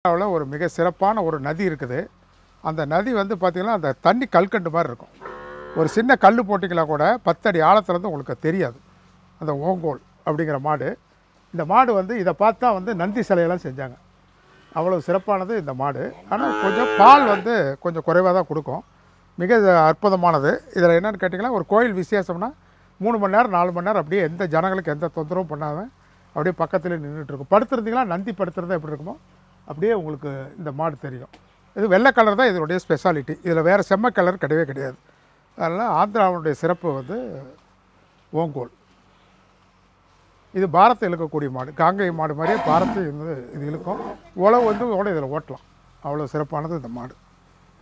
இந்தியாவில் ஒரு மிக சிறப்பான ஒரு நதி இருக்குது அந்த நதி வந்து பார்த்திங்கன்னா அந்த தண்ணி கல்கண்டு மாதிரி இருக்கும் ஒரு சின்ன கல் போட்டிங்களா கூட பத்தடி ஆழத்துலேருந்து உங்களுக்கு தெரியாது அந்த ஓங்கோல் அப்படிங்கிற மாடு இந்த மாடு வந்து இதை பார்த்தா வந்து நந்தி சிலையெல்லாம் செஞ்சாங்க அவ்வளோ சிறப்பானது இந்த மாடு ஆனால் கொஞ்சம் பால் வந்து கொஞ்சம் குறைவாக தான் கொடுக்கும் மிக அற்புதமானது இதில் என்னென்னு கேட்டிங்கன்னா ஒரு கோயில் விசேஷம்னா மூணு மணி நேரம் நாலு மணி நேரம் அப்படியே எந்த ஜனங்களுக்கு எந்த தொந்தரவும் பண்ணாம அப்படியே பக்கத்தில் நின்றுட்டு இருக்கும் படுத்துருந்தீங்கன்னா நந்தி படுத்துறது எப்படி இருக்குமோ அப்படியே உங்களுக்கு இந்த மாடு தெரியும் இது வெள்ளை கலர் தான் இதனுடைய ஸ்பெஷாலிட்டி இதில் வேறு செம்ம கலர் கிடையவே கிடையாது அதனால் ஆந்திராவுடைய சிறப்பு வந்து ஓங்கோல் இது பாரத்தை இழுக்கக்கூடிய மாடு காங்கை மாடு மாதிரியே பாரத்தை வந்து இது இழுக்கும் உழவு வந்து கூட இதில் ஓட்டலாம் அவ்வளோ சிறப்பானது இந்த மாடு